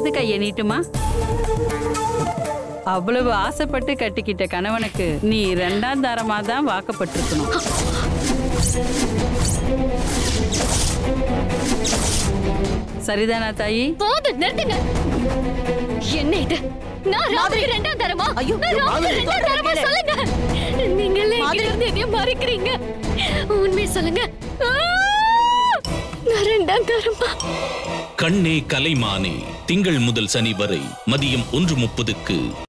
இடது கையை நீட்டுமா அவ்வளவு ஆசைப்பட்டு கட்டிக்கிட்ட கணவனுக்கு நீ ரெண்டாம் தாரமா தான் வாக்கப்பட்டிருக்கணும் சரிதானா தாயி போதும் நிறுத்துங்க என்ன இது நான் ராவுக்கு ரெண்டாம் தரமா ஐயோ, நான் ராவுக்கு மாதிரி ரெண்டாம் தரமா கேளு. சொல்லுங்க நீங்களே என்கிட்ட இருந்து எதையும் மறைக்கிறீங்க உண்மை சொல்லுங்க ஆ! நான் ரெண்டாம் தரமா கண்ணே கலைமானே திங்கள் முதல் சனி வரை மதியம் ஒன்று முப்பதுக்கு